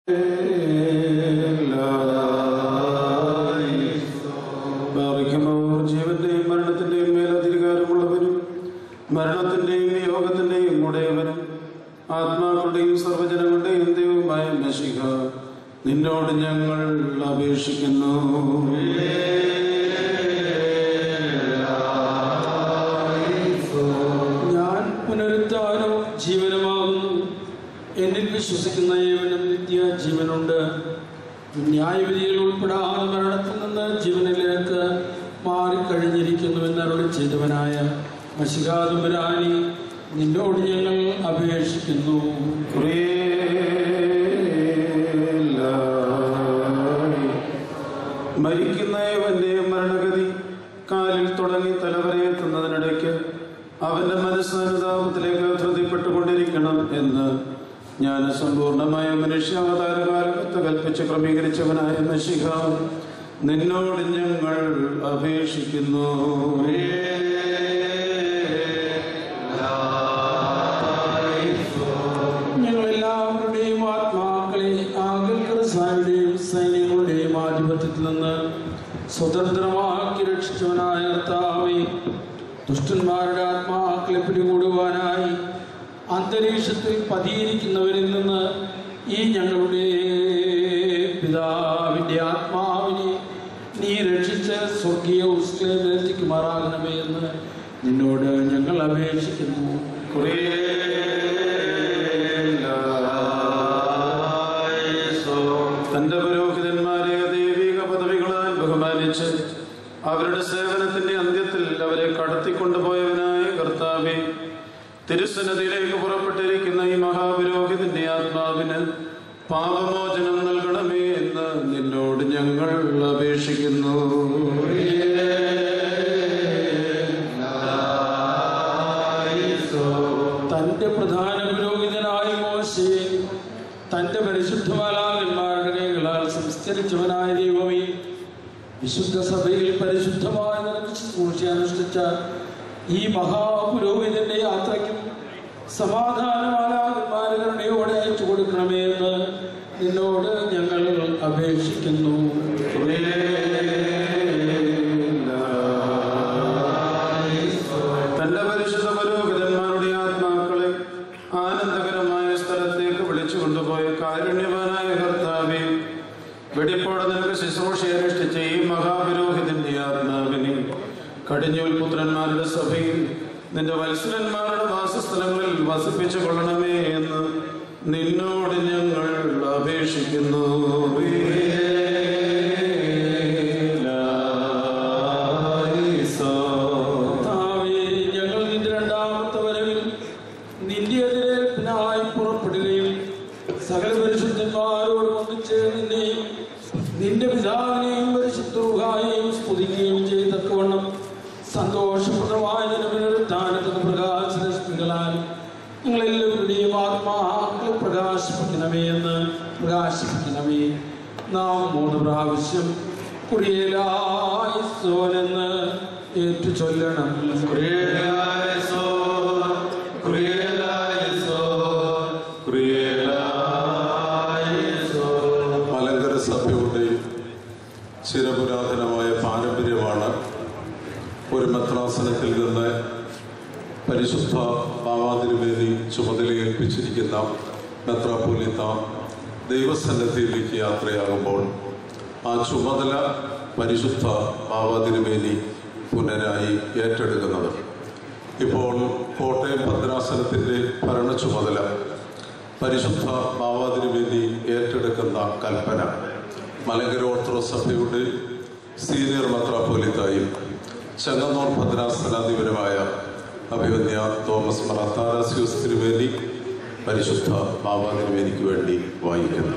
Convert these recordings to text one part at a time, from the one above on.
ബാറിക്കുമോർ ജീവന്റെയും മരണത്തിന്റെയും മേൽ അധികാരമുള്ളവരും മരണത്തിന്റെയും യോഗത്തിന്റെയും ഉടയവനും ആത്മാക്കളുടെയും സർവജനങ്ങളുടെയും ദൈവമായ മഷിക നിന്നോട് ഞങ്ങൾ അപേക്ഷിക്കുന്നു ഞാൻ പുനരുദ്ധാനവും ജീവനുമാകുന്നു എന്നിൽ വിശ്വസിക്കുന്ന ഏവനും നിത്യ ജീവനുണ്ട് ന്യായവിധിയിൽ ഉൾപ്പെടാതെ മരണത്തിൽ നിന്ന് ജീവനിലേക്ക് മാറിക്കഴിഞ്ഞിരിക്കുന്നുവെന്ന് അരുളി ചെയ്തവനായ മഷികാതുബരാനി നിന്നോട് ഞങ്ങൾ അപേക്ഷിക്കുന്നു മരിക്കുന്നവന്റെ മരണഗതി കാലിൽ തുടങ്ങി തലവരെ എത്തുന്നതിനിടയ്ക്ക് അവന്റെ മനസ്സാനുതാപത്തിലേക്ക് ധൃതിപ്പെട്ടുകൊണ്ടിരിക്കണം എന്ന് ഞാൻ സമ്പൂർണമായ മനുഷ്യാവതാര കാലത്ത് കൽപ്പിച്ച് ക്രമീകരിച്ചവനായ നശിക നിന്നോട് ഞങ്ങൾ അപേക്ഷിക്കുന്നു ഞങ്ങളെല്ലാവരുടെയും ആത്മാക്കളെ ആകൽക്കരസായുടെയും സൈന്യങ്ങളുടെയും ആധിപത്യത്തിൽ നിന്ന് സ്വതന്ത്രമാക്കി രക്ഷിച്ചവനായ കർത്താവേ ദുഷ്ടന്മാരുടെ ആത്മാക്കളെ പിടികൂടുവാനായി അന്തരീക്ഷത്തിൽ പതിയിരിക്കുന്നവരിൽ നിന്ന് ഈ ഞങ്ങളുടെ പിതാവിൻ്റെ ആത്മാവിനെ നീ രക്ഷിച്ച് സ്വർഗീയ ഉസ്ലേമെത്തിക്കുമാറാകണമേ എന്ന് നിന്നോട് ഞങ്ങൾ അപേക്ഷിക്കുന്നു തന്റെ പുരോഹിതന്മാരെ ദൈവിക പദവികളാൽ ബഹുമാനിച്ച് അവരുടെ സേവനത്തിന്റെ അന്ത്യത്തിൽ അവരെ കടത്തിക്കൊണ്ടുപോയവനായ കർത്താവെ തിരുസന്നതിയിലേക്ക് പുറപ്പെട്ടിരിക്കുന്ന ഈ മഹാപുരോഹിതന്റെ ആത്മാവിന് പാപമോചനം നൽകണമേ എന്ന് നിന്നോട് ഞങ്ങൾ അപേക്ഷിക്കുന്നു തന്റെ പ്രധാന പുരോഹിതനായ മോശയെ തന്റെ പരിശുദ്ധമാലാകന്മാരുടെ രേഖകളാൽ സംസ്കരിച്ചവനായ ദൈവമേ വിശുദ്ധ സഭയിൽ പരിശുദ്ധമായ നിനക്ക് ശുശ്രൂഷ അനുഷ്ഠിച്ച ഈ മഹാപുരോഹിതന്റെ യാത്രയ്ക്കും സമാധാനമാലാകന്മാരുടെ അയച്ചു കൊടുക്കണമേ എന്ന് നിന്നോട് ഞങ്ങൾ അപേക്ഷിക്കുന്നു തന്റെ പരിശുദ്ധ പുരോഹിതന്മാരുടെ ആത്മാക്കളെ ആനന്ദകരമായ സ്ഥലത്തേക്ക് വിളിച്ചു കൊണ്ടുപോയ കാരുണ്യവാനായ കർത്താവെ വെടിപ്പോടെ നിനക്ക് ശുശ്രൂഷ അനുഷ്ഠിച്ച ഈ മഹാപുരോഹിതന്റെ ആത്മാവിനെ കടിഞ്ഞൂൽ പുത്രന്മാരുടെ സഭയിൽ നിന്റെ വത്സരന്മാരുടെ വാസസ്ഥലങ്ങളിൽ വസിപ്പിച്ചു കൊള്ളണമേ എന്ന് നിന്നോട് ഞങ്ങൾ അപേക്ഷിക്കുന്നു കർത്താവേ, ഞങ്ങൾ നിന്റെ രണ്ടാമത്തെ വരവിൽ നിന്റെ എതിരേൽപ്പിനായി പുറപ്പെടുകയും സകല പരിശുദ്ധന്മാരോട് ഒന്നിച്ച് നിന്നെയും നിന്റെ പിതാവിനെയും പരിശുദ്ധവുകായെയും സ്തുതിക്കുകയും ചെയ്തക്കവണ്ണം സന്തോഷപ്രദമായ പുനരുദ്ധാനത്തിന് പ്രകാശരശ്മികളാൽ നിങ്ങളെല്ലാവരുടെയും ആത്മാക്കളെ പ്രകാശിപ്പിക്കണമേ എന്ന് പ്രകാശിപ്പിക്കണമേ നാം മൂന്ന് പ്രാവശ്യം കുടിയേലായി സോനെന്ന് ഏറ്റു ചൊല്ലണം മലങ്കര സഭയുടെ ചിരപുരാതനമായ പാരമ്പര്യമാണ് ഒരു മെത്രാസനത്തിൽ നിന്ന് പരിശുദ്ധ ഭാവാതിരുവേദി ചുമതലയേൽപ്പിച്ചിരിക്കുന്ന മെത്രാപൊലിത്ത ദൈവസന്നദ്ധിയിലേക്ക് യാത്രയാകുമ്പോൾ ആ ചുമതല പരിശുദ്ധ ഭാവാതിരുവേദി പുനരായി ഏറ്റെടുക്കുന്നത് ഇപ്പോൾ കോട്ടയം ഭദ്രാസനത്തിൻ്റെ ഭരണ ചുമതല പരിശുദ്ധ ഭാവാതിരുവേദി ഏറ്റെടുക്കുന്ന കൽപ്പന മലങ്കര ഓർത്തഡോക്സ് സഭയുടെ സീനിയർ മെത്രാപ്പോലിത്തായും ചെങ്ങന്നൂർ ഭദ്രാസനാധിപരുമായ അഭിവന്യ തോമസ് മറത്താരാസ്യൂസ് തിരുവേദി പരിശുദ്ധ ഭാവാതിരുവേദിക്ക് വേണ്ടി വായിക്കുന്നു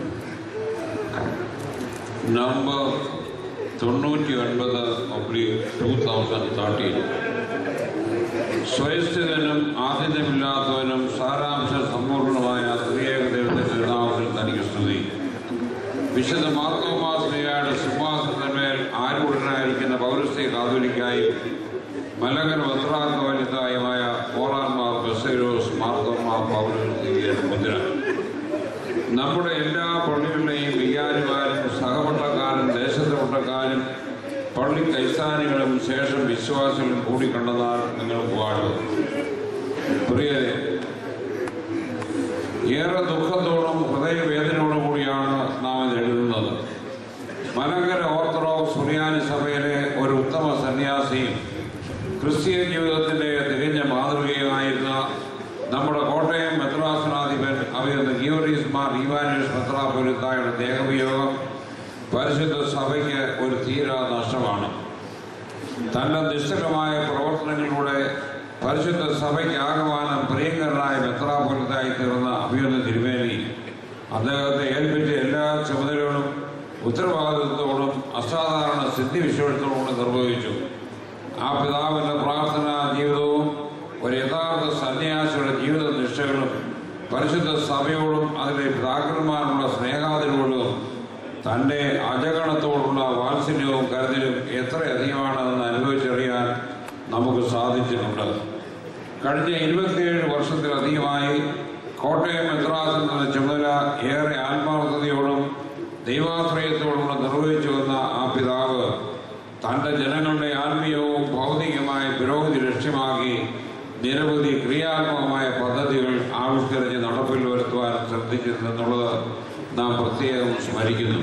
നവംബർ തൊണ്ണൂറ്റി ഒൻപത് ഒബ്ലിക് ടൂ തൗസൻഡ് തേർട്ടീൻ സ്വയസ്ഥിതനും ആതിഥ്യമില്ലാത്തവനും സാരാംശ സമ്പൂർണമായ ത്രിയേക ദൈവത്തിന്റെ നാമത്തിൽ തനിക്ക് സ്തുതി വിശുദ്ധ മാർത്തോമാശ്രീയുടെ സിംഹാസനത്തിന്മേൽ ആരൂഢനായിരിക്കുന്ന പൗരസ്ത്യ കാതോലിക്കായി മലങ്കര വസ്ത്രാർത്ഥ വനിതായുമായ ഓറാൻമാർ ബസൈരോസ് മാർത്തോമാർ പൗരസ്ത്യ മുദ്ര നമ്മുടെ എല്ലാ പള്ളികളുടെയും വികാരിമാരും സഹപട്ടക്കാരും ദേശത്തെ പള്ളി കൈസ്ഥാനികളും ശേഷം വിശ്വാസികളും കൂടിക്കണ്ടെന്നാൽ നിങ്ങൾക്ക് വാഴും പ്രിയരെ ഏറെ ദുഃഖത്തോടും ഹൃദയവേദനയോടും കൂടിയാണ് നാം ഇത് എഴുതുന്നത് മലങ്കര ഓർത്തഡോക്സ് സുറിയാനി സഭയിലെ ഒരു ഉത്തമ സന്യാസിയും ക്രിസ്തീയ ജീവിതത്തിന്റെ തികഞ്ഞ മാതൃകയുമായിരുന്ന നമ്മുടെ കോട്ടയം മെത്രാസനാധിപൻ അവയൊന്ന് ഗിയോറീസ് മാർ ഈവാനീസ് മെത്രാപൊലിത്തായുടെ ദേഹവിയോഗം പരിശുദ്ധ സഭയ്ക്ക് ഒരു തീരാ നഷ്ടമാണ് തന്റെ നിഷ്ഠകമായ പ്രവർത്തനങ്ങളിലൂടെ പരിശുദ്ധ സഭയ്ക്ക് ആകമാനം പ്രിയങ്കരനായ മെത്രാപൊലിത്തായി തീർന്ന അഭിയുന്ന തിരുമേനി അദ്ദേഹത്തെ ഏൽപ്പിച്ച എല്ലാ ചുമതലകളും ഉത്തരവാദിത്വത്തോടും അസാധാരണ സിദ്ധിവിശ്വാസത്തോടും നിർവഹിച്ചു ആ പിതാവിന്റെ പ്രാർത്ഥനാ ജീവിതവും ഒരു യഥാർത്ഥ സന്യാസിയുടെ ജീവിത നിഷ്ഠകളും പരിശുദ്ധ സഭയോടും അതിലെ പിതാക്കന്മാരുള്ള സ്നേഹാതിരോടും തൻ്റെ അജഗണത്തോടുള്ള വാത്സല്യവും കരുതലും എത്രയധികമാണെന്ന് അനുഭവിച്ചറിയാൻ നമുക്ക് സാധിച്ചിട്ടുണ്ട് കഴിഞ്ഞ ഇരുപത്തിയേഴ് വർഷത്തിലധികമായി കോട്ടയം മെത്രാസിൽ എന്ന ചുമതല ഏറെ ആത്മാർത്ഥതയോടും ദൈവാശ്രയത്തോടും നിർവഹിച്ചു വന്ന ആ പിതാവ് തൻ്റെ ജനങ്ങളുടെ ആത്മീയവും ഭൗതികമായ പുരോഗതി ലക്ഷ്യമാക്കി നിരവധി ക്രിയാത്മകമായ പദ്ധതികൾ ആവിഷ്കരിച്ച് നടപ്പിൽ വരുത്തുവാൻ ശ്രദ്ധിച്ചിരുന്നെന്നുള്ളത് നാം പ്രത്യേകം സ്മരിക്കുന്നു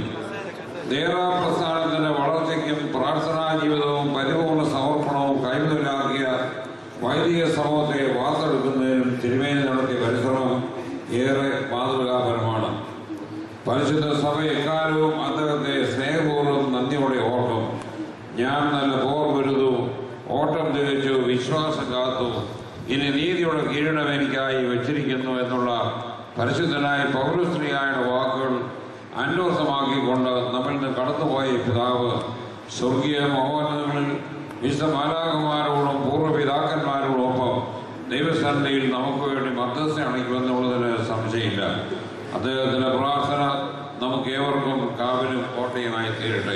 ദേറ പ്രസ്ഥാനത്തിന്റെ വളർച്ചയ്ക്കും പ്രാർത്ഥനാ ജീവിതവും പരിപൂർണ സമർപ്പണവും കൈമുതലാക്കിയ വൈദിക സമൂഹത്തെ വാർത്തെടുക്കുന്നതിനും തിരുമേനി നടത്തിയ പരിശ്രമം ഏറെ മാതൃകാപരമാണ് പരിശുദ്ധ സഭ എക്കാലവും അദ്ദേഹത്തെ സ്നേഹപൂർവ്വം നന്ദിയോടെ ഓർക്കും ഞാൻ നല്ല പോർ വരുതു ഓട്ടം തികച്ചു വിശ്വാസം കാത്തു ഇനി നീതിയുടെ കിരീടം എനിക്കായി വെച്ചിരിക്കുന്നു എന്നുള്ള പരിശുദ്ധനായ പൗരസ്ത്രീയായുടെ വാക്കുകൾ അന്വർത്ഥമാക്കിക്കൊണ്ട് നമ്മിൽ നിന്ന് കടന്നുപോയ ഈ പിതാവ് സ്വർഗീയ മഹോന്നതങ്ങളിൽ വിശുദ്ധ മാലാകന്മാരോടും പൂർവ്വപിതാക്കന്മാരോടൊപ്പം ദൈവസന്നിധിയിൽ നമുക്ക് വേണ്ടി മധ്യസ്ഥ അണിക്കുമെന്നുള്ളതിന് സംശയമില്ല അദ്ദേഹത്തിന്റെ പ്രാർത്ഥന നമുക്ക് ഏവർക്കും കാവിലും കോട്ടയുമായി തീരട്ടെ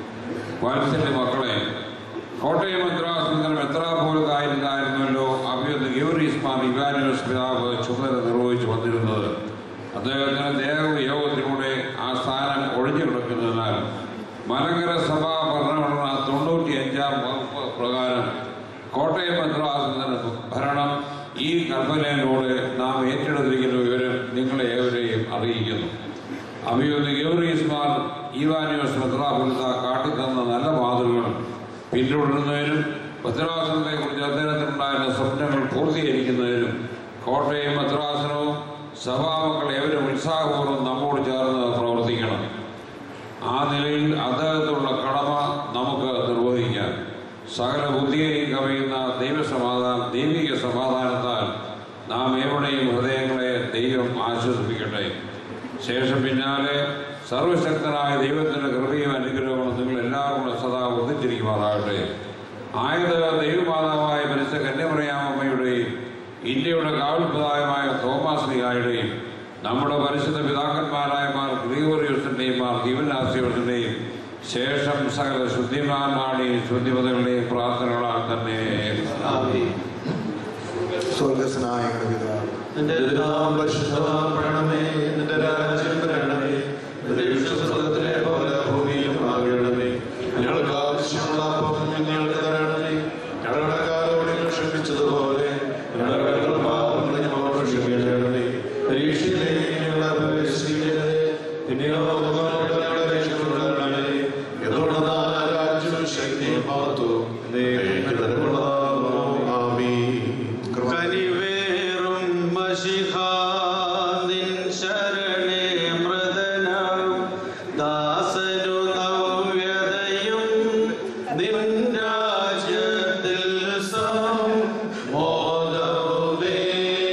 വാത്സല്യ മക്കളെ കോട്ടയം മദ്രാസിൽ മെത്രാപോലത്തായിരുന്നായിരുന്നല്ലോ അഭിയന്ന് ഗൗരീസ് മാർ ഇവാനിയോസ് പിതാവ് ചുമതല നിർവഹിച്ചു വന്നിരുന്നത് അദ്ദേഹത്തിന് ദേഹയോഗത്തിലൂടെ ആ സ്ഥാനം ഒഴിഞ്ഞു കിടക്കുന്നതിനാൽ മലങ്കര സഭാ ഭരണഘടന തൊണ്ണൂറ്റി അഞ്ചാം വകുപ്പ് പ്രകാരം കോട്ടയം മദ്രാസിന്റെ ഭരണം ഈ കൽപ്പനയിലൂടെ നാം ഏറ്റെടുത്തിരിക്കുന്ന വിവരം നിങ്ങളെ ഏവരെയും അറിയിക്കുന്നു അഭിയൊന്ന് ഗൗരീസ്മാർ ഈവാനിയോസ് മെത്രാപൊലിത്ത കാട്ടിത്തന്ന നല്ല മാതൃകകൾ പിന്തുടരുന്നതിനും ഭദ്രാസനത്തെ കുറിച്ച് അദ്ദേഹത്തിനുണ്ടായിരുന്ന സ്വപ്നങ്ങൾ പൂർത്തീകരിക്കുന്നതിനും കോട്ടയം ഭദ്രാസനവും സഭാമക്കൾ ഏവരും ഉത്സാഹപൂർവ്വം നമ്മോട് ചേർന്ന് പ്രവർത്തിക്കണം ആ നിലയിൽ അദ്ദേഹത്തിനുള്ള കടമ നമുക്ക് നിർവഹിക്കാം സകല ബുദ്ധിയെയും കവിയുന്ന ദൈവസമാധാനം ദൈവിക സമാധാനത്താൽ നാം എവിടെയും ഹൃദയങ്ങളെ ദൈവം ആശ്വസിപ്പിക്കട്ടെ ശേഷം പിന്നാലെ സർവശക്തനായ ദൈവത്തിന്റെ കൃപയും അനുഗ്രഹവും നിങ്ങൾ എല്ലാവരും കൂടെ സദാ ഒന്നിച്ചിരിക്കുമാറാകട്ടെ ആയത് ദൈവമാതാവായ പരിശുദ്ധ കന്യമറിയാമ്മയുടെയും ഇന്ത്യയുടെ കാവൽപിതാവുമായ തോമാശ്രീയായുടെയും നമ്മുടെ പരിശുദ്ധ പിതാക്കന്മാരായ മാർ ഗ്രിഗോറിയോസിന്റെയും മാർ ദീവനാസിയോസിന്റെയും ശേഷം സകല ശുദ്ധിമാന്മാരുടെയും ശുദ്ധിമതകളുടെയും പ്രാർത്ഥനകളാൽ തന്നെ സ്വർഗസ്നായ പിതാവ് നിന്റെ നാമം പരിശുദ്ധമാക്കണമേ നിന്റെ രാജ്യം വരണമേ നിന്റെ വിശ്വസ്തത്തിലെ പോലെ ഭൂമിയിലും ആകണമേ ഞങ്ങൾക്ക് ആവശ്യമുള്ള അപ്പം ഞങ്ങൾക്ക് തരണമേ ഞങ്ങളുടെ കാലോട് ക്ഷമിച്ചതുപോലെ ഞങ്ങളുടെ പാപങ്ങൾ ഞങ്ങളോട് ക്ഷമിക്കണമേ പരീക്ഷയിലേക്ക് ഞങ്ങളെ പ്രവേശിക്കരുതേ പിന്നെയോ ഭഗവാനോട് ഞങ്ങളെ രക്ഷിക്കണമേ എന്തുകൊണ്ടെന്നാ രാജ്യവും ശക്തിയും മഹത്വവും നീക്ക് തരപ്പെടുന്നതാകുന്നു ആമീൻ കനിവേറും മഷിഹാദിൻ ശരണേ മൃദനം ദാസനു നവ്യതയും നിൻ രാജ്യത്തിൽ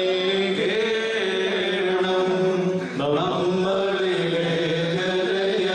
സംബോധവേഗേണം നമ്മളിലെ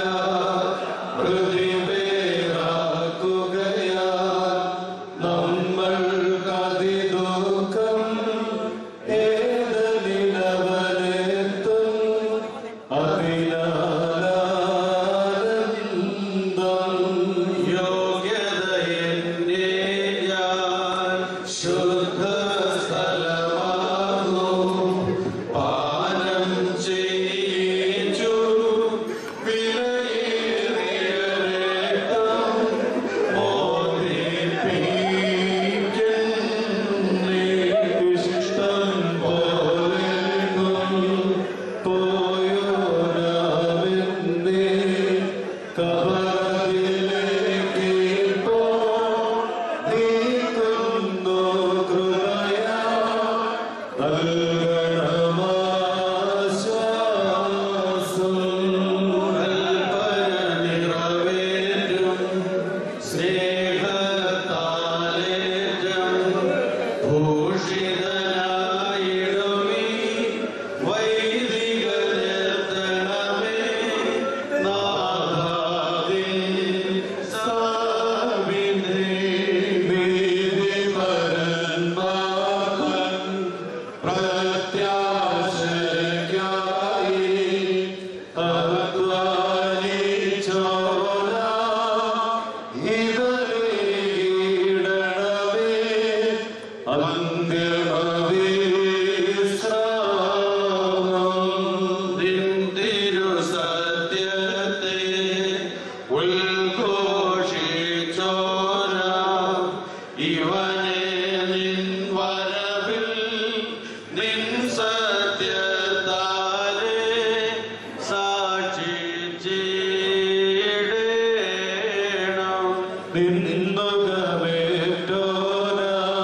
നിന്നുകമേറ്റോന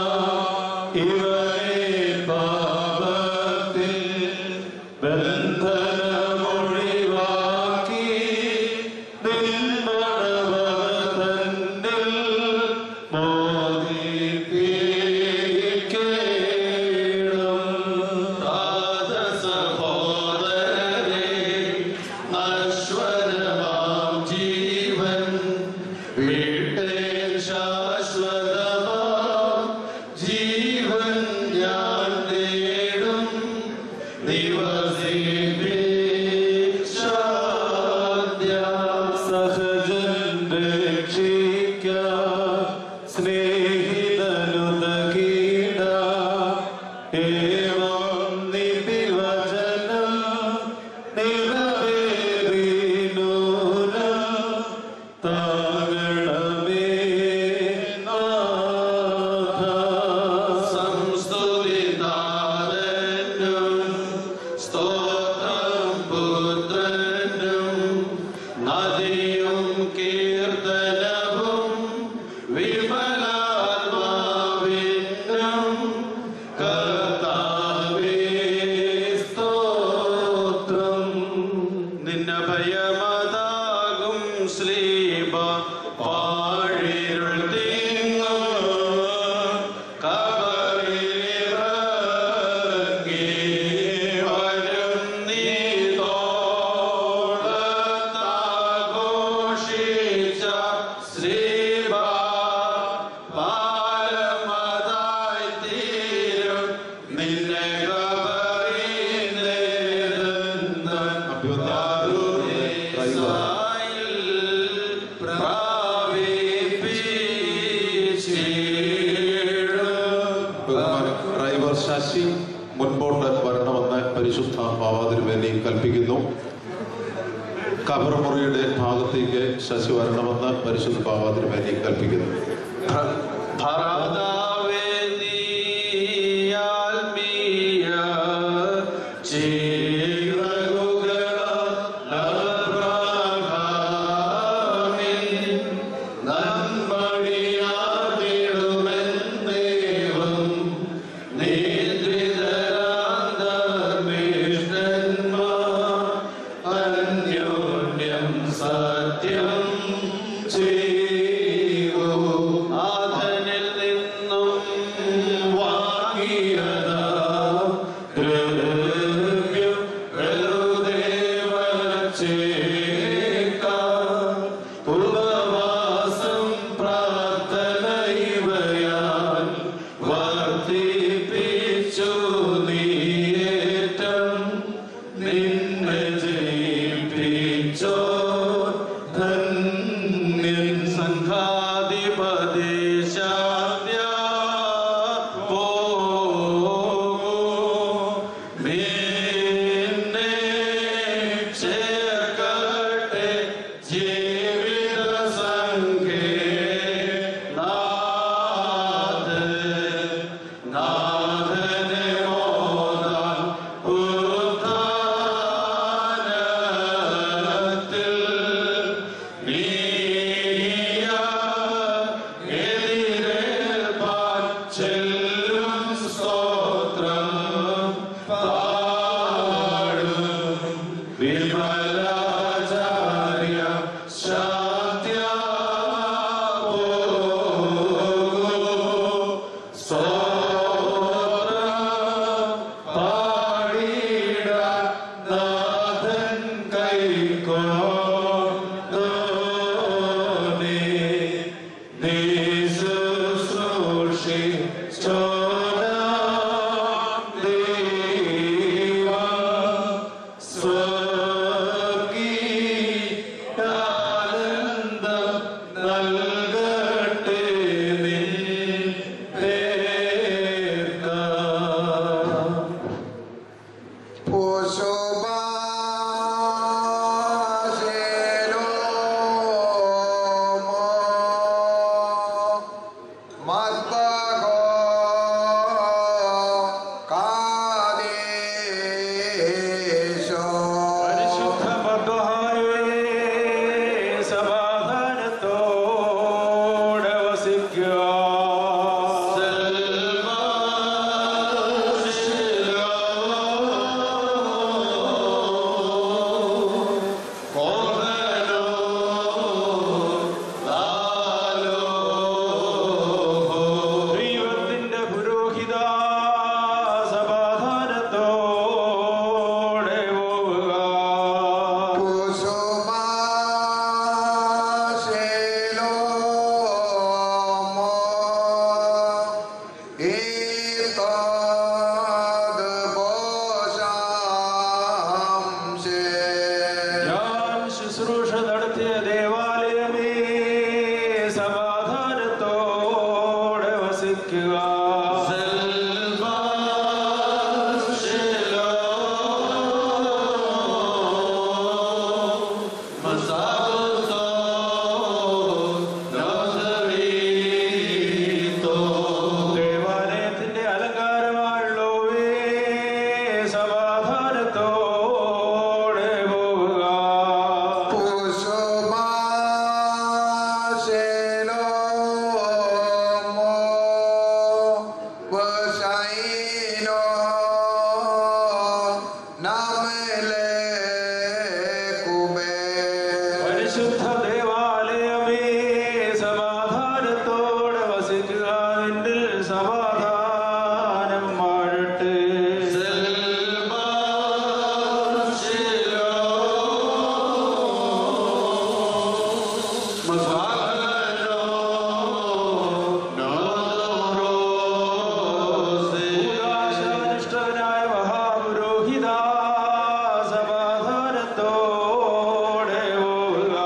ഇവനെ പാപത്തിൽ ബന്ധനമൊഴിവാക്കി നിന്മണവതന്നിൽ മോദിപ്പിക്കണം സഹോദരനെ നശ്വരമാം ജീവൻ വീട്ടേ ശാശ്വതമാം ജീവൻ ഞാൻ നേടും സഹജൻ രക്ഷിക്ക സ്നേഹിതനുദകീട ഏവം നിധിവചനം നിറവേറിനൂന താകണമേ നാഥ സംസ്തുതിതാരനും സ്തോത്രം പുത്രനും നദിയും കീർത്തനവും വിമലാത്മാവിനും കർത്താവേ സ്തോത്രം നിന്ന ഭയമതാകും ശ്ലീപ പാഴിരുൾ തീങ്ങോ കബറിറങ്ങി വരും നീതോളത്താഘോഷിച്ച ശ്രീബ പാലമതായി തീരും നിന്നെ ഡ്രൈവർ ശശി മുൻപോട്ട് വരണമെന്ന് പരിശുദ്ധ ഭാവാതിരുവേലി കൽപ്പിക്കുന്നു കബറമുറിയുടെ ഭാഗത്തേക്ക് ശശി വരണമെന്ന് പരിശുദ്ധ ഭാവാതിരുവേലി കൽപ്പിക്കുന്നു ഭരതാവേ നീ ആത്മീയ ചിറകുകളാൽ നന്മണിയാതിടുമെന്നേവം നിദ്രിതരാന്തർമിഷ്ടന്മാർ അന്യോന്യം സത്യം ചെയ്യൂ ആധനിൽ നിന്നും വാങ്ങിയതാ ദ്രവ്യം വെറുതെ വച്ചേക്കാം ഉപവാസം പ്രാർത്ഥന ഇവയാൽ വർദ്ധിപ്പിച്ചു നീയേറ്റം നിന്നെ ജയിപ്പിച്ചോ ധന്യൻ സംഘാധിപതി ശാന്യ പോകൂ നിന്നെ ചേർക്കട്ടെ ശുശ്രൂഷ നടത്തിയ ദേവാലയമേ സമാധാനത്തോടെ വസിക്കുക ദേവാലയത്തിന്റെ അലങ്കാരമായുള്ളവേ സമാധാനത്തോടെ പോവുക പരിശുദ്ധ ദേവാലയമേ സമാധാനത്തോടെ വസിക്കുക നിന്നിൽ സമാധാനം വാഴട്ടെ ഭൂതാശാനിഷ്ഠനായ മഹാപുരോഹിത സമാധാനത്തോടെ പോവുക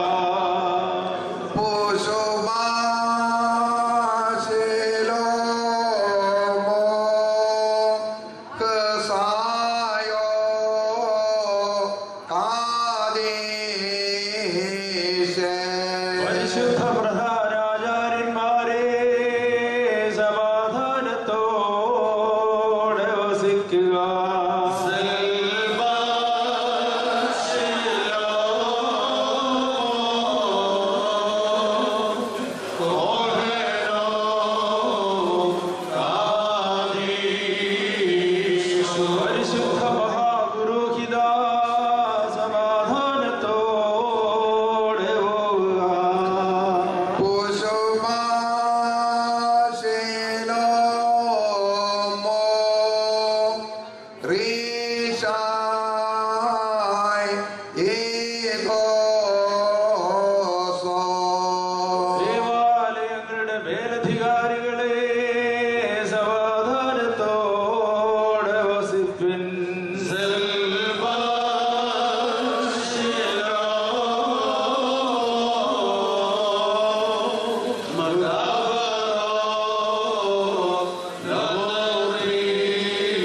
പരിശുദ്ധ പ്രധാനാചാര്യന്മാരെ സമാധാനത്തോടെ വസിക്കുക പരിശുദ്ധ മഹാപുരോഹിത സമാധാനത്തോടെ പോവുക ദേവാലയങ്ങളുടെ മേലധികാരികളെ സമാധാനത്തോടെ വസിപ്പിൻ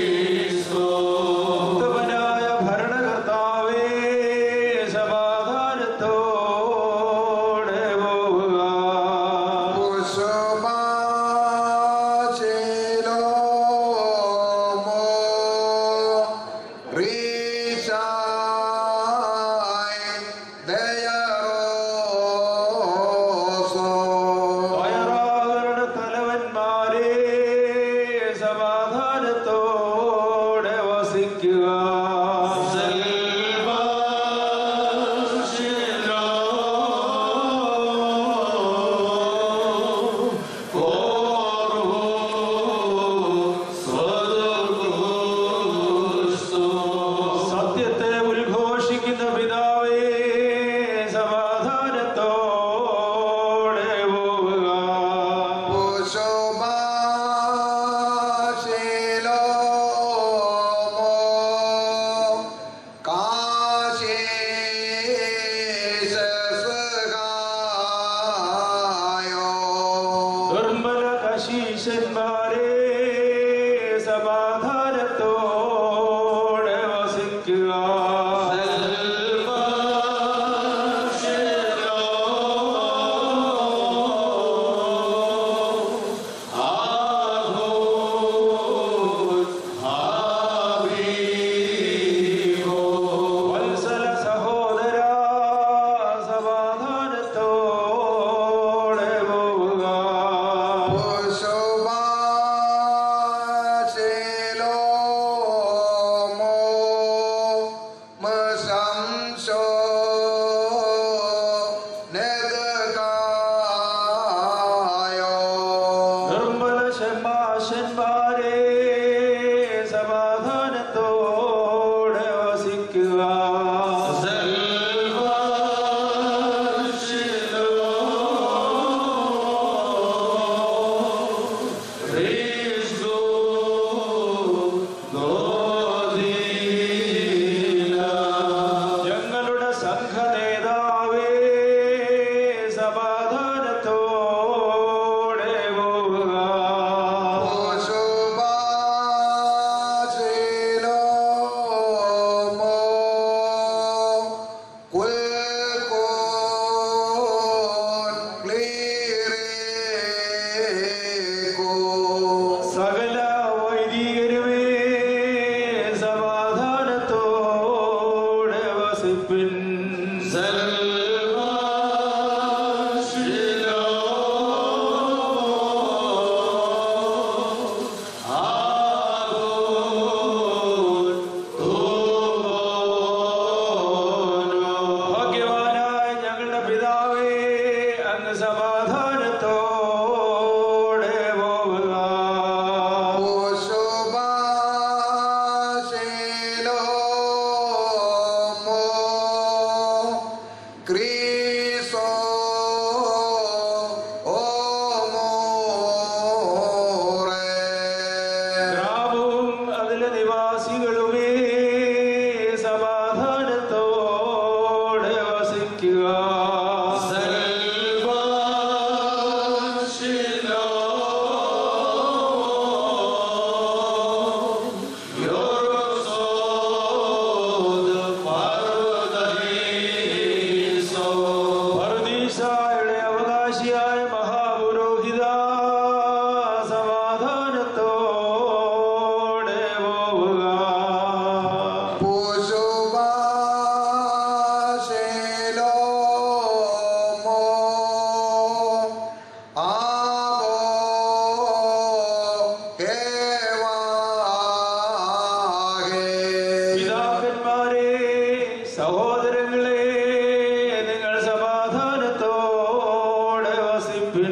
ഉത്തമനായ ഭരണകർത്താവേ സമാധാന സംഘനേതാവേ സമാധാനത്തോടെ പോവുക സകല വൈദികരുമേ സമാധാനത്തോടെ വസിപ്പിൻ ഭാഗ്യവാനായ ഞങ്ങളുടെ പിതാവേ അങ്ങ് സമാധാനത്തോടെ പോവുക Cristo, amore. ഗ്രാമവും അതിലെ നിവാസികളുമേ സമാധാനത്തോടെ വസിക്കുക പറുദീസായുടെ അവകാശിയായ മഹാപുരോഹിത സമാധാനത്തോടെ പോവുക പിതാക്കന്മാരെ സഹോദരങ്ങളെ നിങ്ങൾ സമാധാനത്തോടെ വസിപ്പിൻ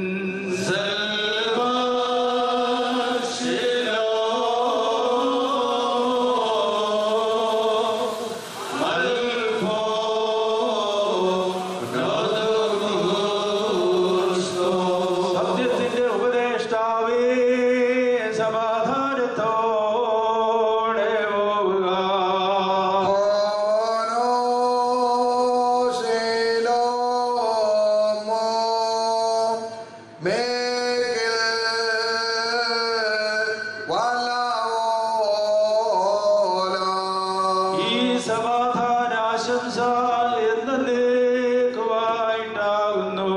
സത്യത്തിന്റെ ഉപദേഷ്ടാവേ സമാധാനത്തോടെ പോവുക ഈ സമാധാന ആശംസ എന്നേക്കുമായിട്ടാകുന്നു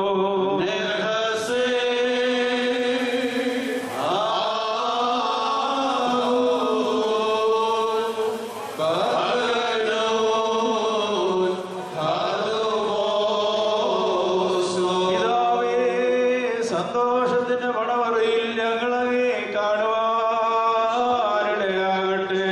പിതാവേ സന്തോഷത്തിന്റെ മണവറയിൽ ഞങ്ങളെ കാണുവാനിടയാകട്ടെ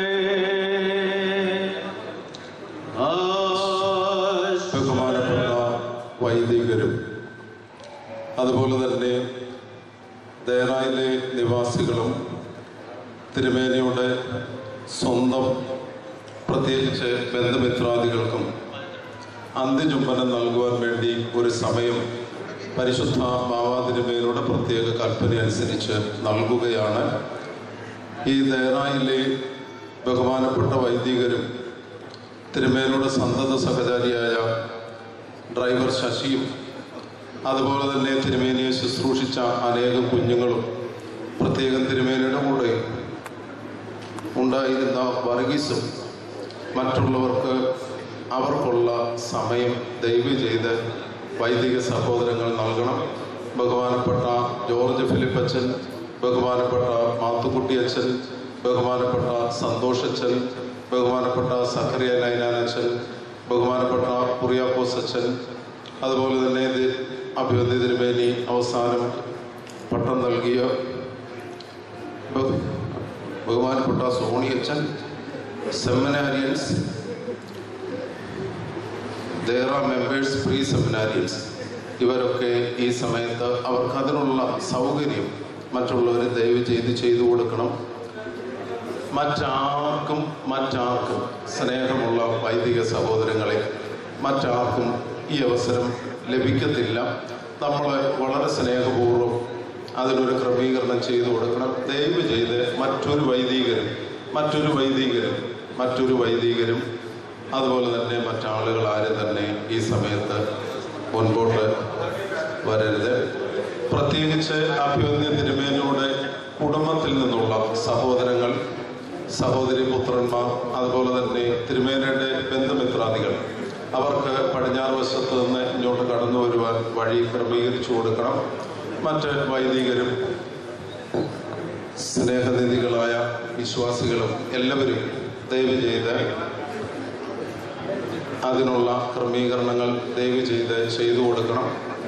ബഹുമാനപ്പെട്ട വൈദികരും അതുപോലെ തന്നെ ദേറായിലെ നിവാസികളും തിരുമേനിയുടെ സ്വന്തം പ്രത്യേകിച്ച് ബന്ധുമിത്രാദികൾക്കും അന്ത്യചുംബനം നൽകുവാൻ വേണ്ടി ഒരു സമയം പരിശുദ്ധ മാവാതിരുമേനയുടെ പ്രത്യേക കൽപ്പന അനുസരിച്ച് നൽകുകയാണ് ഈ ദേറായിലെ ബഹുമാനപ്പെട്ട വൈദികരും തിരുമേനയുടെ സന്തത സഹചാരിയായ ഡ്രൈവർ ശശിയും അതുപോലെ തന്നെ തിരുമേനിയെ ശുശ്രൂഷിച്ച അനേകം കുഞ്ഞുങ്ങളും പ്രത്യേകം തിരുമേനിയുടെ കൂടെ ഉണ്ടായിരുന്ന വർഗീസും മറ്റുള്ളവർക്ക് അവർക്കുള്ള സമയം ദയവ് ചെയ്ത് വൈദിക സഹോദരങ്ങൾ നൽകണം ബഹുമാനപ്പെട്ട ജോർജ് ഫിലിപ്പച്ചൻ ബഹുമാനപ്പെട്ട മാത്തുക്കുട്ടി അച്ഛൻ ബഹുമാനപ്പെട്ട സന്തോഷച്ചൻ ബഹുമാനപ്പെട്ട സഖറിയ നൈനാനച്ചൻ ബഹുമാനപ്പെട്ട കുറിയാക്കോസ് അച്ഛൻ അതുപോലെ തന്നെ ഇത് അഭിവന്ദി തിരുമേനി അവസാനം പട്ടം നൽകിയ ബഹു- ബഹുമാനപ്പെട്ട സോണി അച്ഛൻ seminarians there are members pre seminarians ഇവരൊക്കെ ഈ സമയത്ത് അവർക്ക് അതിനുള്ള സൗകര്യം മറ്റുള്ളവർ ദയവ് ചെയ്ത് ചെയ്തു കൊടുക്കണം മറ്റാർക്കും മറ്റാർക്കും സ്നേഹമുള്ള വൈദിക സഹോദരങ്ങളെ മറ്റാർക്കും ഈ അവസരം ലഭിക്കത്തില്ല നമ്മൾ വളരെ സ്നേഹപൂർവ്വം അതിനൊരു ക്രമീകരണം ചെയ്തു കൊടുക്കണം ദയവ് ചെയ്ത് മറ്റൊരു വൈദികരും മറ്റൊരു വൈദികരും മറ്റൊരു വൈദികരും അതുപോലെ തന്നെ മറ്റാളുകൾ ആരും തന്നെ ഈ സമയത്ത് മുൻപോട്ട് വരരുത് പ്രത്യേകിച്ച് അഭിവന്യ തിരുമേനിയുടെ കുടുംബത്തിൽ നിന്നുള്ള സഹോദരങ്ങൾ സഹോദരി പുത്രന്മാർ അതുപോലെ തന്നെ തിരുമേനയുടെ ബന്ധുമിത്രാദികൾ അവർക്ക് പടിഞ്ഞാറ് വശത്ത് നിന്ന് ഇങ്ങോട്ട് കടന്നു വരുവാൻ വഴി ക്രമീകരിച്ചു കൊടുക്കണം മറ്റ് വൈദികരും സ്നേഹനിധികളായ വിശ്വാസികളും എല്ലാവരും ദയവ് ചെയ്ത് അതിനുള്ള ക്രമീകരണങ്ങൾ ദയവ് ചെയ്ത് ചെയ്തു കൊടുക്കണം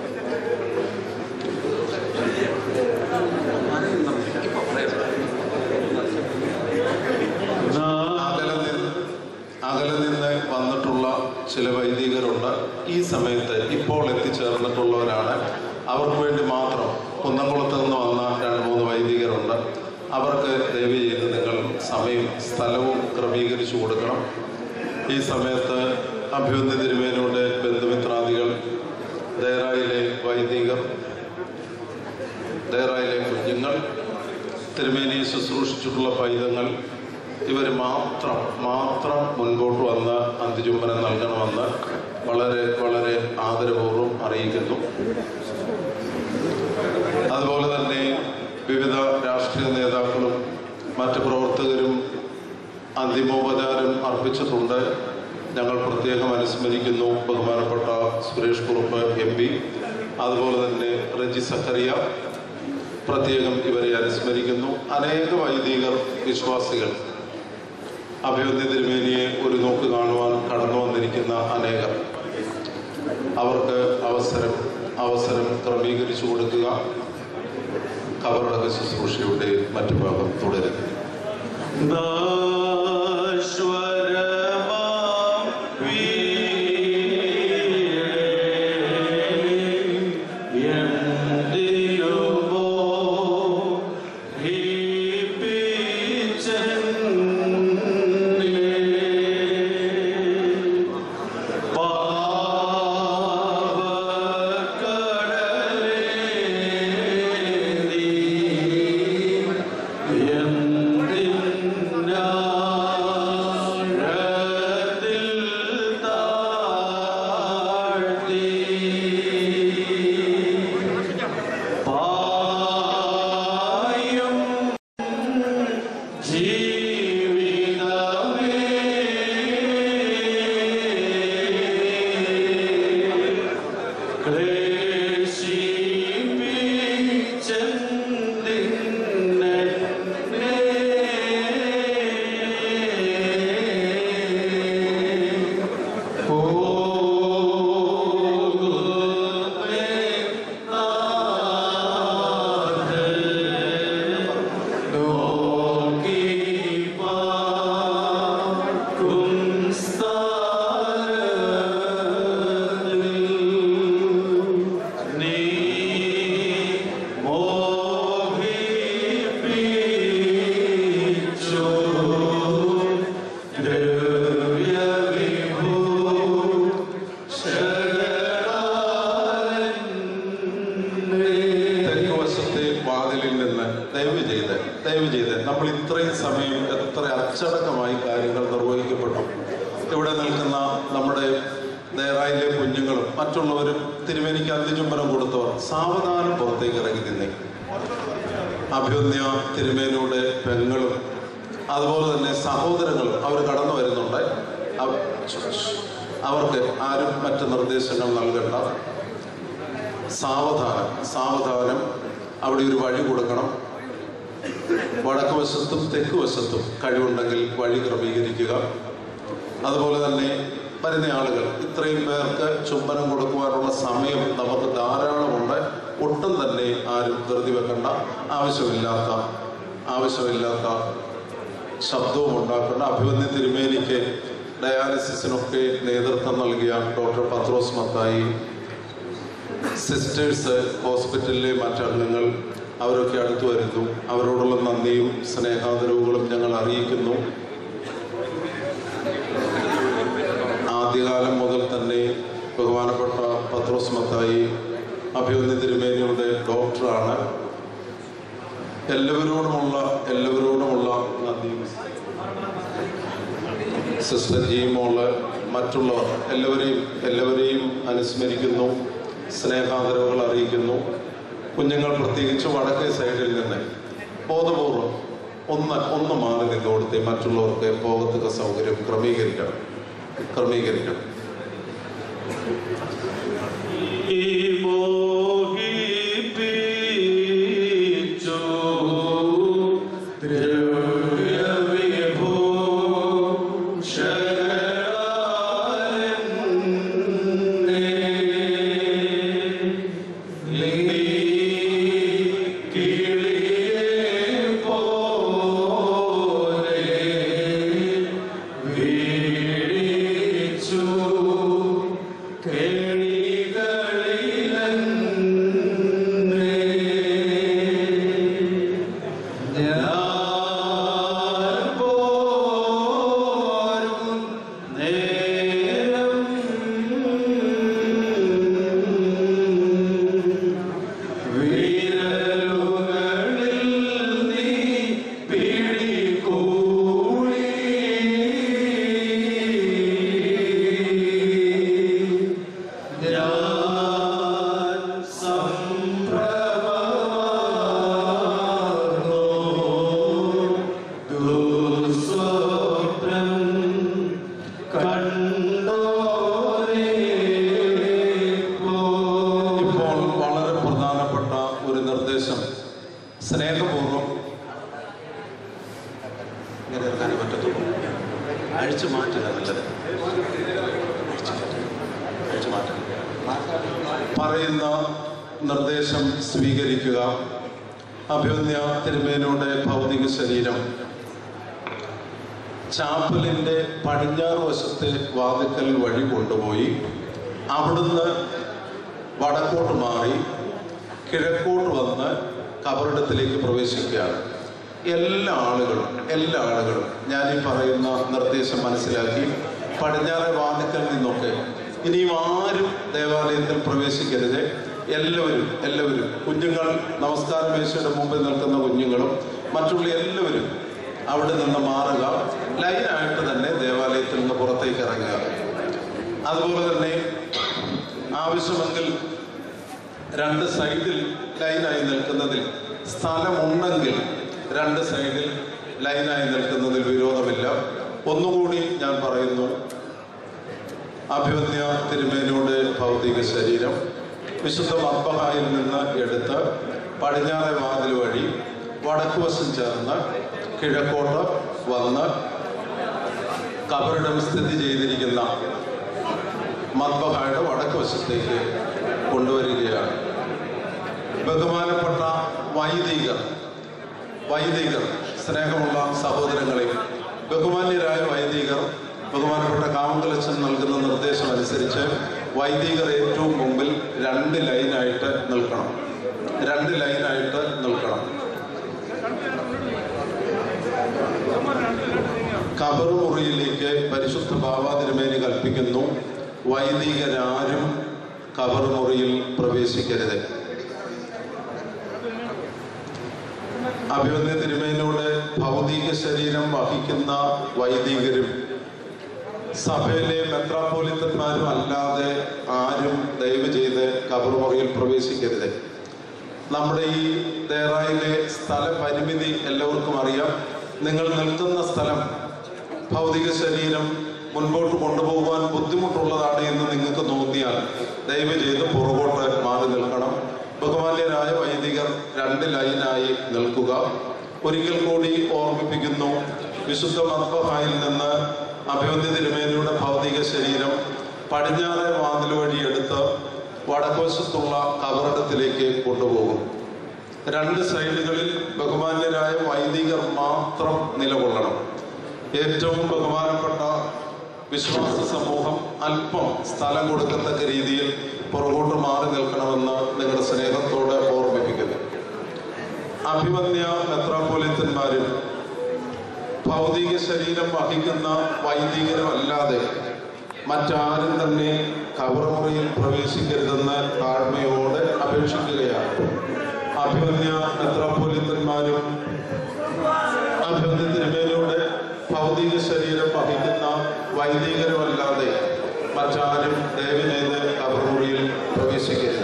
അകലെ നിന്ന് അകലെ നിന്ന് വന്നിട്ടുള്ള ചില വൈദികരുണ്ട് ഈ സമയത്ത് ഇപ്പോൾ എത്തിച്ചേർന്നിട്ടുള്ളവരാണ് അവർക്ക് വേണ്ടി മാത്രം കുന്നംകുളത്ത് നിന്ന് വന്ന രണ്ട് മൂന്ന് വൈദികരുണ്ട് അവർക്ക് ദയവ് ചെയ്ത് നിങ്ങൾ സമയം സ്ഥലവും ക്രമീകരിച്ചു കൊടുക്കണം ഈ സമയത്ത് അഭ്യുന്ന തിരുമേനയുടെ ബന്ധുമിത്രാദികൾ ദേറായിലെ വൈദികർ ദേറായിലെ കുഞ്ഞുങ്ങൾ തിരുമേനി ശുശ്രൂഷിച്ചിട്ടുള്ള പൈതങ്ങൾ ഇവർ മാത്രം മാത്രം മുൻപോട്ട് വന്ന് അന്ത്യചുംബനം നൽകണമെന്ന് വളരെ വളരെ ആദരപൂർവ്വം അറിയിക്കുന്നു അതുപോലെ തന്നെ വിവിധ രാഷ്ട്രീയ നേതാക്കളും മറ്റ് പ്രവർത്തകരും അന്തിമോപചാരം അർപ്പിച്ചിട്ടുണ്ട് ഞങ്ങൾ പ്രത്യേകം അനുസ്മരിക്കുന്നു ബഹുമാനപ്പെട്ട സുരേഷ് കുറുപ്പ് എം പി അതുപോലെ തന്നെ റജി സക്കറിയ പ്രത്യേകം ഇവരെ അനുസ്മരിക്കുന്നു അനേക വൈദികർ വിശ്വാസികൾ അഭിവന്യ തിരുമേനിയെ ഒരു നോക്ക് കാണുവാൻ കടന്നു വന്നിരിക്കുന്ന അനേകർ അവർക്ക് അവസരം അവസരം ക്രമീകരിച്ചു കൊടുക്കുക കബറടക ശുശ്രൂഷയുടെ മറ്റു ഭാഗം തുടരുന്നു നശ്വരമാം വീടേ എന്തിനുമോ ഭീപിച്ചെന്നേ ജീവിതമേ നീ മോഹിപ്പിച്ചു ദ്രവ്യവിഭൂ തെക്ക് വശത്തെ വാതിലിൽ നിന്ന് ദയവ് ചെയ്ത് ദയവ് ചെയ്ത് നമ്മൾ ഇത്രയും സമയം എത്ര അച്ചടക്കമായി കാര്യങ്ങൾ നിർവഹിക്കപ്പെട്ടു ഇവിടെ നിൽക്കുന്ന നമ്മുടെ ദേറായിലെ കുഞ്ഞുങ്ങളും മറ്റുള്ളവരും തിരുമേനിക്ക് അന്ത്യചുംബനം കൊടുത്തവർ സാവധാനം പുറത്തേക്ക് ഇറങ്ങി നിന്നേ അഭ്യുന്യ തിരുമേനിയുടെ പെങ്ങളും അതുപോലെ തന്നെ സഹോദരങ്ങളും അവർ കടന്നു വരുന്നുണ്ട് അവ- അവർക്ക് ആരും മറ്റ് നിർദ്ദേശങ്ങൾ നൽകണ്ട സാവധാനം സാവധാനം അവിടെ ഒരു വഴി കൊടുക്കണം വടക്ക് വശത്തും തെക്ക് വശത്തും കഴിവുണ്ടെങ്കിൽ വഴി ക്രമീകരിക്കുക അതുപോലെ തന്നെ വരുന്ന ആളുകൾ ഇത്രയും പേർക്ക് ചുംബനം കൊടുക്കുവാനുള്ള സമയം നമുക്ക് ധാരാളമുണ്ട് ഒട്ടും തന്നെ ആരും ധൃതി വെക്കണ്ട ആവശ്യമില്ലാത്ത ആവശ്യമില്ലാത്ത ശബ്ദവും ഉണ്ടാക്കേണ്ട അഭിവന്യ തിരുമേനിക്ക് ഡയാലിസിസിനൊക്കെ നേതൃത്വം നൽകിയ ഡോക്ടർ പത്രോസ് മത്തായി സിസ്റ്റേഴ്സ് ഹോസ്പിറ്റലിലെ മറ്റംഗങ്ങൾ അവരൊക്കെ അടുത്തു വരുന്നു അവരോടുള്ള നന്ദിയും സ്നേഹാദരവുകളും ഞങ്ങൾ അറിയിക്കുന്നു ആദ്യകാലം മുതൽ തന്നെ ബഹുമാനപ്പെട്ട പത്രോസ് മത്തായി അഭിവന്യ തിരുമേനിയുടെ ഡോക്ടറാണ് എല്ലാവരോടുമുള്ള എല്ലാവരോടുമുള്ള നന്ദിയും സിസ്റ്റർ ജീമോള് മറ്റുള്ളവർ എല്ലാവരെയും എല്ലാവരെയും അനുസ്മരിക്കുന്നു സ്നേഹാദരവുകൾ അറിയിക്കുന്നു കുഞ്ഞുങ്ങൾ പ്രത്യേകിച്ച് വടക്കേ സൈഡിൽ നിന്ന് ബോധപൂർവം ഒന്ന് ഒന്ന് മാറി നിന്നോടത്തെ മറ്റുള്ളവർക്ക് പോകത്തക്ക സൗകര്യം ക്രമീകരിക്കണം ക്രമീകരിക്കണം ഈ മോഹിപ്പിച്ചു ഇപ്പോൾ വളരെ പ്രധാനപ്പെട്ട ഒരു നിർദ്ദേശം സ്നേഹപൂർവ്വം ഇങ്ങനെ ഇറങ്ങാനേ പറ്റത്തുള്ളൂ അഴിച്ചു മാറ്റുക നല്ലത് അഴിച്ചു മാറ്റുക പറയുന്ന നിർദ്ദേശം സ്വീകരിക്കുക അഭിമന്യ തിരുമേനയുടെ ഭൗതിക ശരീരം ചാപ്പലിന്റെ പടിഞ്ഞാറ് വശത്തെ വാതിക്കൽ വഴി കൊണ്ടുപോയി അവിടുന്ന് വടക്കോട്ട് മാറി കിഴക്കോട്ട് വന്ന് കബറിടത്തിലേക്ക് പ്രവേശിക്കുകയാണ് എല്ലാ ആളുകളും എല്ലാ ആളുകളും ഞാൻ ഈ പറയുന്ന നിർദ്ദേശം മനസ്സിലാക്കി പടിഞ്ഞാറെ വാതിക്കൽ നിന്നൊക്കെ ഇനിയും ആരും ദേവാലയത്തിൽ പ്രവേശിക്കരുത് എല്ലാവരും എല്ലാവരും കുഞ്ഞുങ്ങൾ നമസ്കാര മേശയുടെ മുമ്പിൽ നിൽക്കുന്ന കുഞ്ഞുങ്ങളും മറ്റുള്ള എല്ലാവരും അവിടെ നിന്ന് മാറുക ലൈനായിട്ട് തന്നെ ദേവാലയത്തിൽ നിന്ന് പുറത്തേക്ക് ഇറങ്ങുക അതുപോലെ തന്നെ ആവശ്യമെങ്കിൽ രണ്ട് സൈഡിൽ ലൈനായി നിൽക്കുന്നതിൽ സ്ഥലമുണ്ടെങ്കിൽ രണ്ട് സൈഡിൽ ലൈനായി നിൽക്കുന്നതിൽ വിരോധമില്ല ഒന്നുകൂടി ഞാൻ പറയുന്നു അഭിമന്യ തിരുമേനിയുടെ ഭൗതിക ശരീരം വിശുദ്ധ മർബഹായിൽ നിന്ന് എടുത്ത് പടിഞ്ഞാറെ വാതിൽ വഴി വടക്കുവശം ചേർന്ന് കിഴക്കോട്ട് വന്ന് കബറിടം സ്ഥിതി ചെയ്തിരിക്കുന്ന മദ്ബഹായുടെ വടക്ക് വശത്തേക്ക് കൊണ്ടുവരികയാണ് ബഹുമാനപ്പെട്ട വൈദികർ വൈദികർ സ്നേഹമുള്ള സഹോദരങ്ങളെ ബഹുമാന്യരായ വൈദികർ ബഹുമാനപ്പെട്ട കാമങ്കലച്ചൻ നൽകുന്ന നിർദ്ദേശം അനുസരിച്ച് വൈദികർ ഏറ്റവും മുമ്പിൽ രണ്ട് ലൈനായിട്ട് നിൽക്കണം രണ്ട് ലൈനായിട്ട് നിൽക്കണം കബറുമുറിയിലേക്ക് പരിശുദ്ധ ഭാവാതിരുമേനി കൽപ്പിക്കുന്നു വൈദികരാരും കബറുമുറിയിൽ പ്രവേശിക്കരുത് അഭിമന്യ തിരുമേനോട് ഭൗതിക ശരീരം വഹിക്കുന്ന വൈദികരും സഭയിലെ മെത്രാപ്പോലിത്തന്മാരും അല്ലാതെ ആരും ദയവ് ചെയ്ത് കബറുമുറിയിൽ പ്രവേശിക്കരുത് നമ്മുടെ ഈ ദേറായിലെ സ്ഥല പരിമിതി എല്ലാവർക്കും അറിയാം നിങ്ങൾ നിൽക്കുന്ന സ്ഥലം ഭൗതിക ശരീരം മുൻപോട്ട് കൊണ്ടുപോകാൻ ബുദ്ധിമുട്ടുള്ളതാണ് എന്ന് നിങ്ങൾക്ക് തോന്നിയാൽ ദയവ് ചെയ്ത് പുറകോട്ട് മാറി നിൽക്കണം ബഹുമാന്യരായ വൈദികർ രണ്ട് ലൈനായി നിൽക്കുക ഒരിക്കൽ കൂടി ഓർമ്മിപ്പിക്കുന്നു വിശുദ്ധ മദ്ബഹായിൽ നിന്ന് അഭിവന്യ തിരുമേനിയുടെ ഭൗതിക ശരീരം പടിഞ്ഞാറെ വാതിൽ വഴി എടുത്ത് വടക്കുവശത്തുള്ള കബറിടത്തിലേക്ക് കൊണ്ടുപോകും രണ്ട് സൈഡുകളിൽ ബഹുമാന്യരായ വൈദികർ മാത്രം നിലകൊള്ളണം ഏറ്റവും ബഹുമാനപ്പെട്ട വിശ്വാസ സമൂഹം അല്പം സ്ഥലം കൊടുക്കത്തക്ക രീതിയിൽ പുറകോട്ട് മാറി നിൽക്കണമെന്ന് നിങ്ങളുടെ സ്നേഹത്തോടെ ഓർമ്മിപ്പിക്കുന്നു അഭിമന്യ മെത്രാപോലിത്തന്മാരും ഭൗതിക ശരീരം വഹിക്കുന്ന വൈദികരുമല്ലാതെ മറ്റാരും തന്നെ കബറുമുറിയിൽ പ്രവേശിക്കരുതെന്ന് താഴ്മയോടെ അപേക്ഷിക്കുകയാണ് അഭിമന്യ മെത്രാപോലിത്തന്മാരും അഭിമന്യ തിരുമേനിയുടെ ഭൗതിക ശരീരം വഹിക്കുന്ന വൈദികരുമല്ലാതെ മറ്റാരും ദയവ് ചെയ്ത് കബർമുറിയിൽ പ്രവേശിക്കരുത്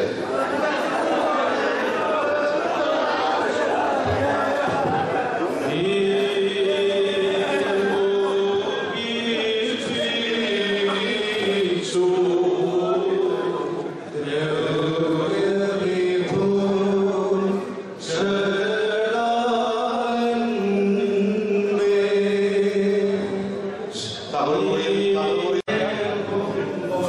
കബർമുറിയിൽ കബർമുറിയിൽ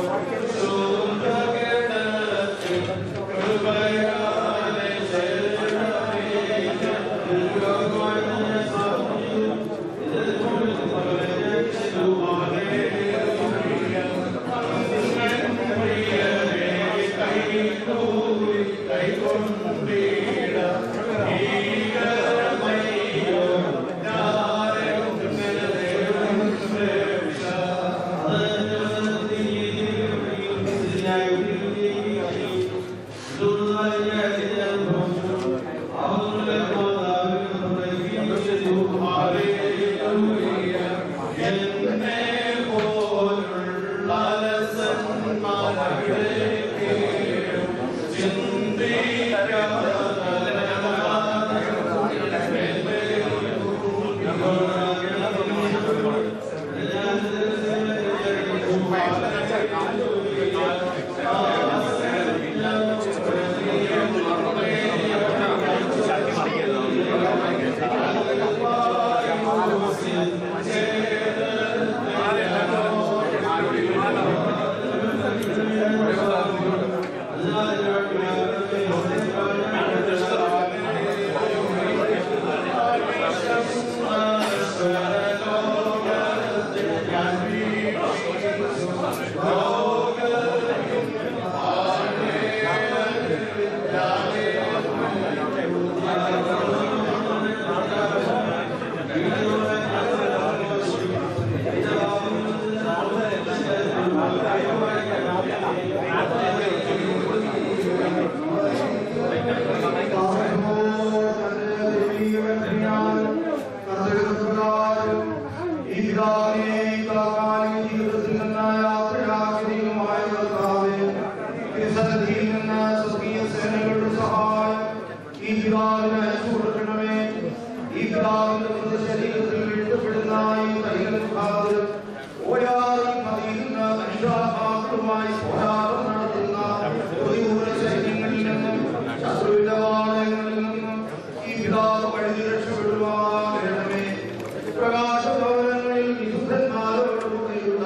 പ്രകാശഭവനങ്ങളിൽ വിശുദ്ധന്മാരോടുകൂടിയുള്ള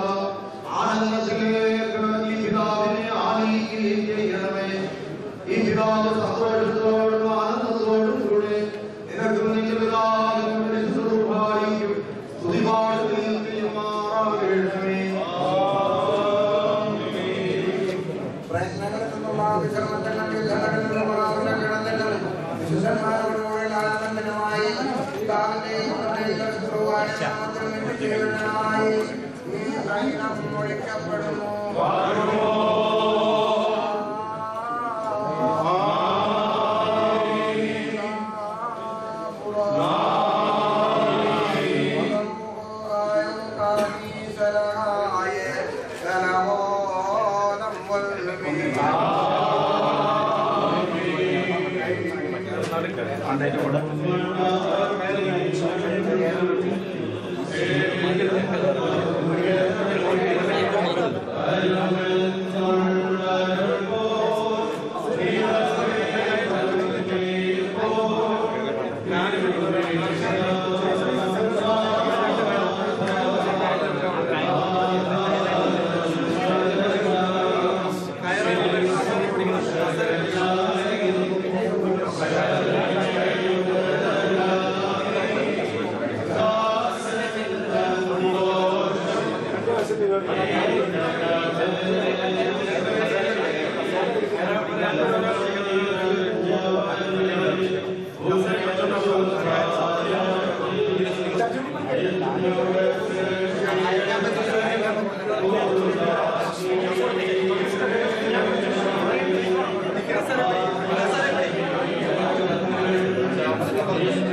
ആനന്ദത്തിലേക്ക് ഈ പിതാവിനെ ആനയിക്കുകയും ചെയ്യണമേ ഈ പിതാവ് സന്തോഷത്തോടും ആനന്ദത്തോടും കൂടെ നിനക്കും നിന്റെ പിതാവിനും നിന്റെ സ്വരൂപായിക്കും സ്തുതിപാടുകയും ചെയ്യുമാറാകണമേ പ്രയത്നങ്ങൾക്കുള്ള വിശ്രമത്തിൽ യുദ്ധങ്ങളിൽ കിടന്നുകൾ വിശുദ്ധന്മാരോടുകൂടി ആനന്ദനമായി പിതാവിന്റെയും പുത്രന്റെയും ശുശ്രൂഷാനാമത്തിൽ നിത്യജീവനായി ഈ സൈന്യം ഒഴിക്കപ്പെടുന്നു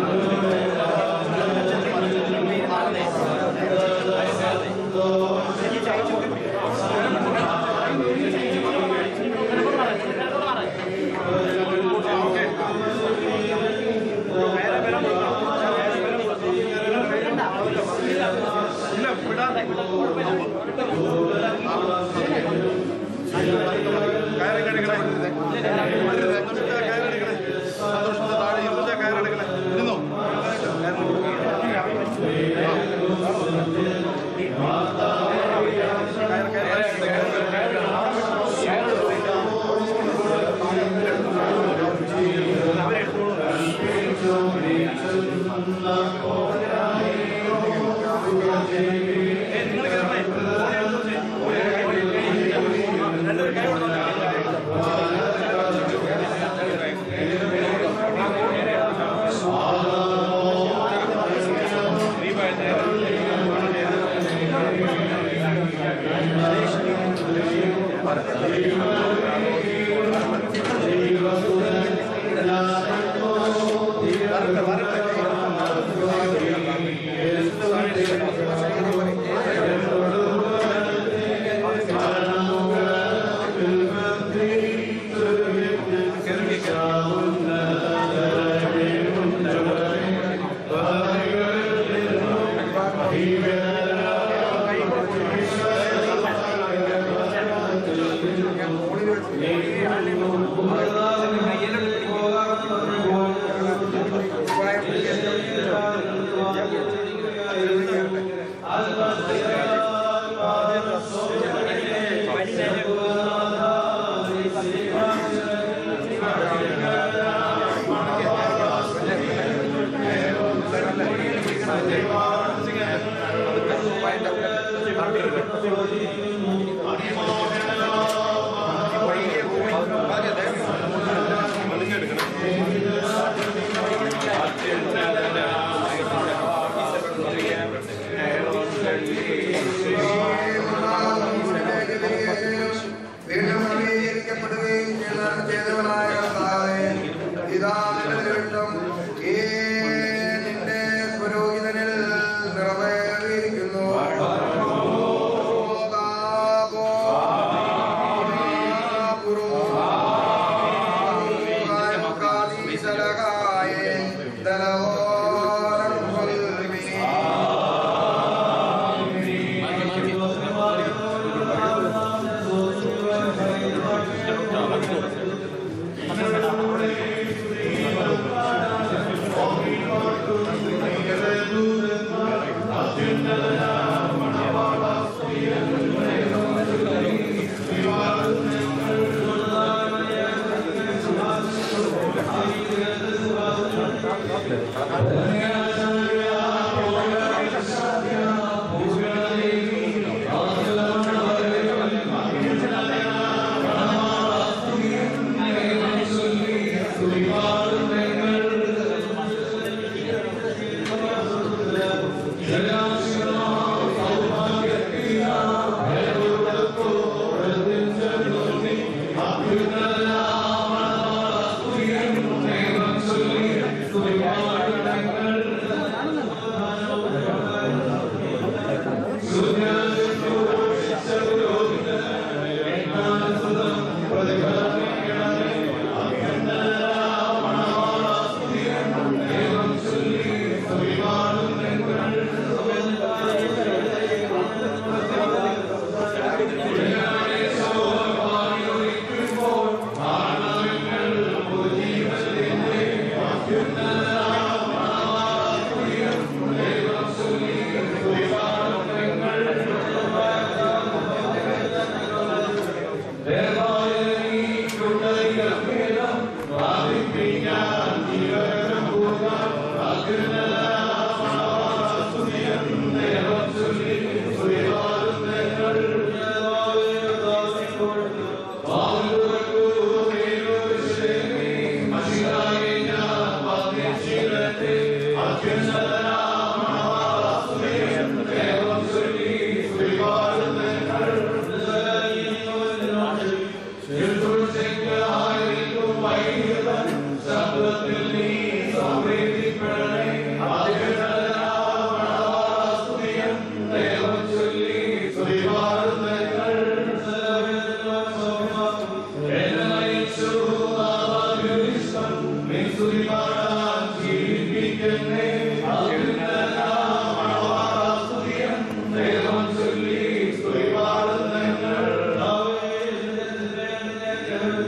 ും വീണ്ടും നവീകരിക്കപ്പെടുകയും ചെയ്യുന്ന ചെയ്തവനായ കർത്താവേ, ഇതാ നിന്റെ തിരുവട്ടം ഈ നിന്റെ പുരോഹിതനിൽ നിറവേറിയിരിക്കുന്നു. ഓതാപോ, പുരോ, മുഖാദീസലകായേ, ദലവോലം കൊൽമി. ും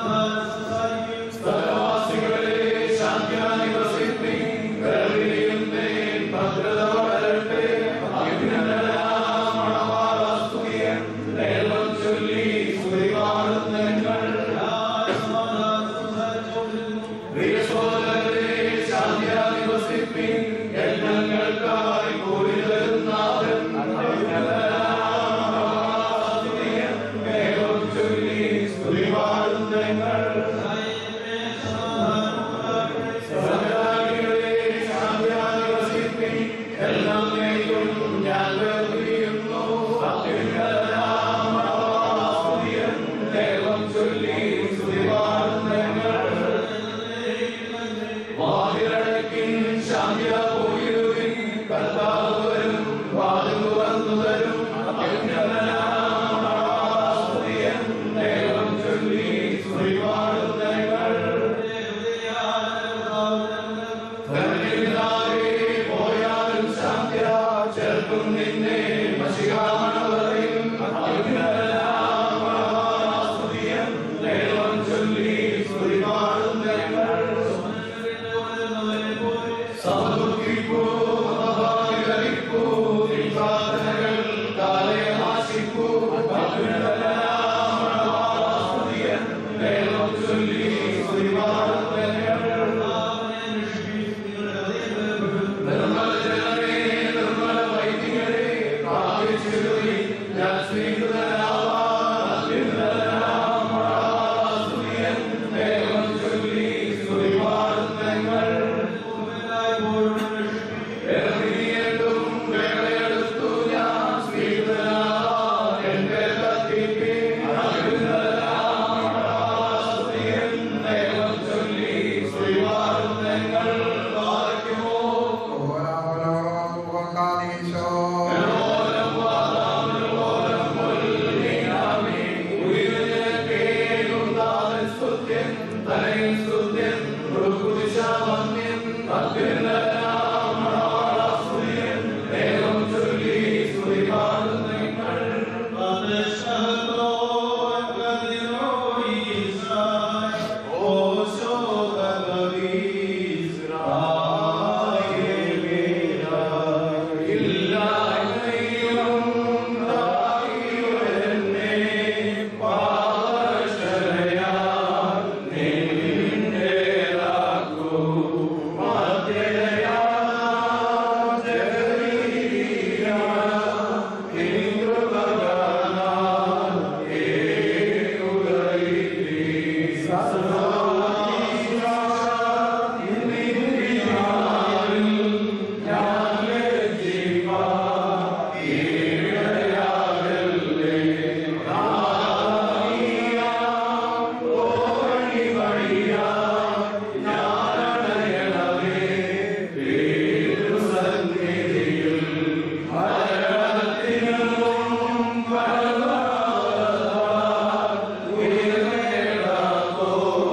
ും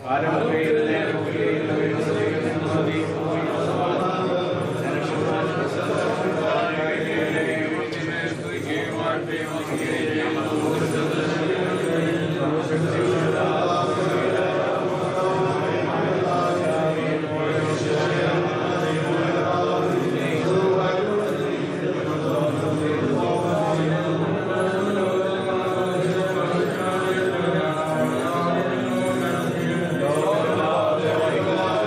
ും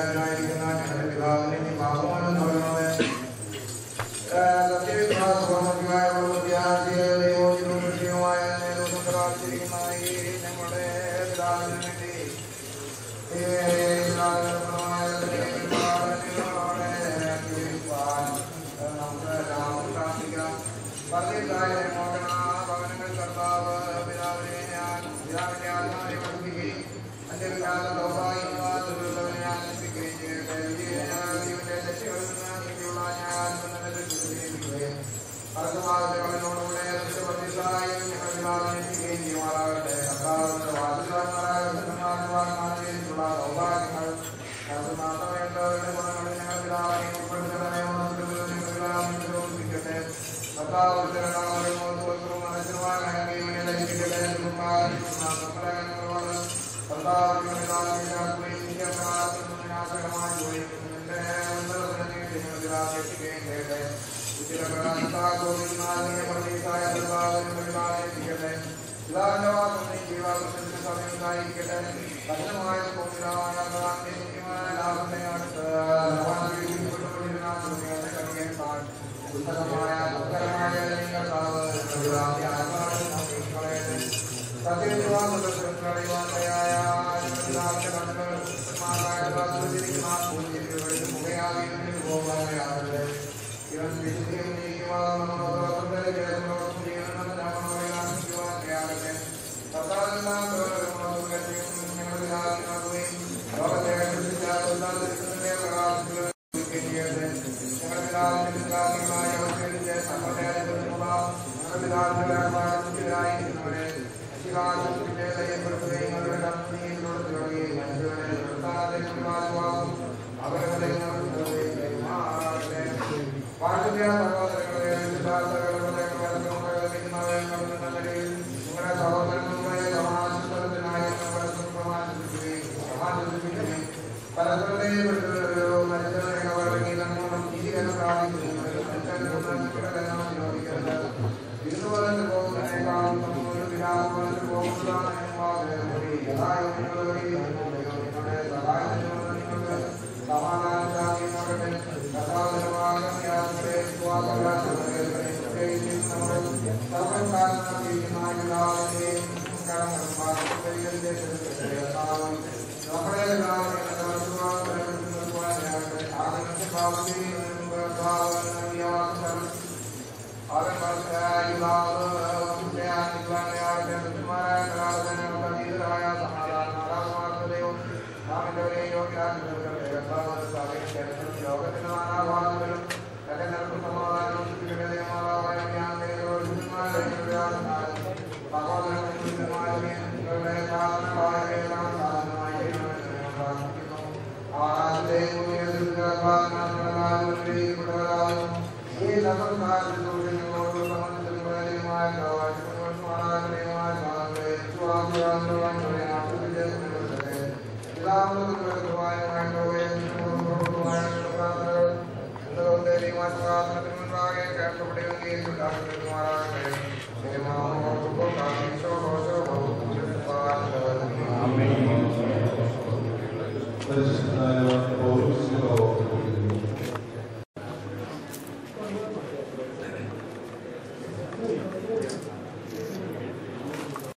സ്വർഗരാജനായിരിക്കുന്ന ഞങ്ങളുടെ പിതാവിനെ നീ പാപമോചനം നൽകണമേ. സത്യവിശ്വാസപൂർണ്ണമായ പ്രവൃത്തിയാക്കിയ ദൈവവും ദൈവമായ നേതൃത്വം പ്രാർത്ഥിച്ചിരിക്കുന്ന ഈ ഞങ്ങളുടെ പിതാവിന് വേണ്ടി പരിശുദ്ധനായ പൗലോസിന്റെ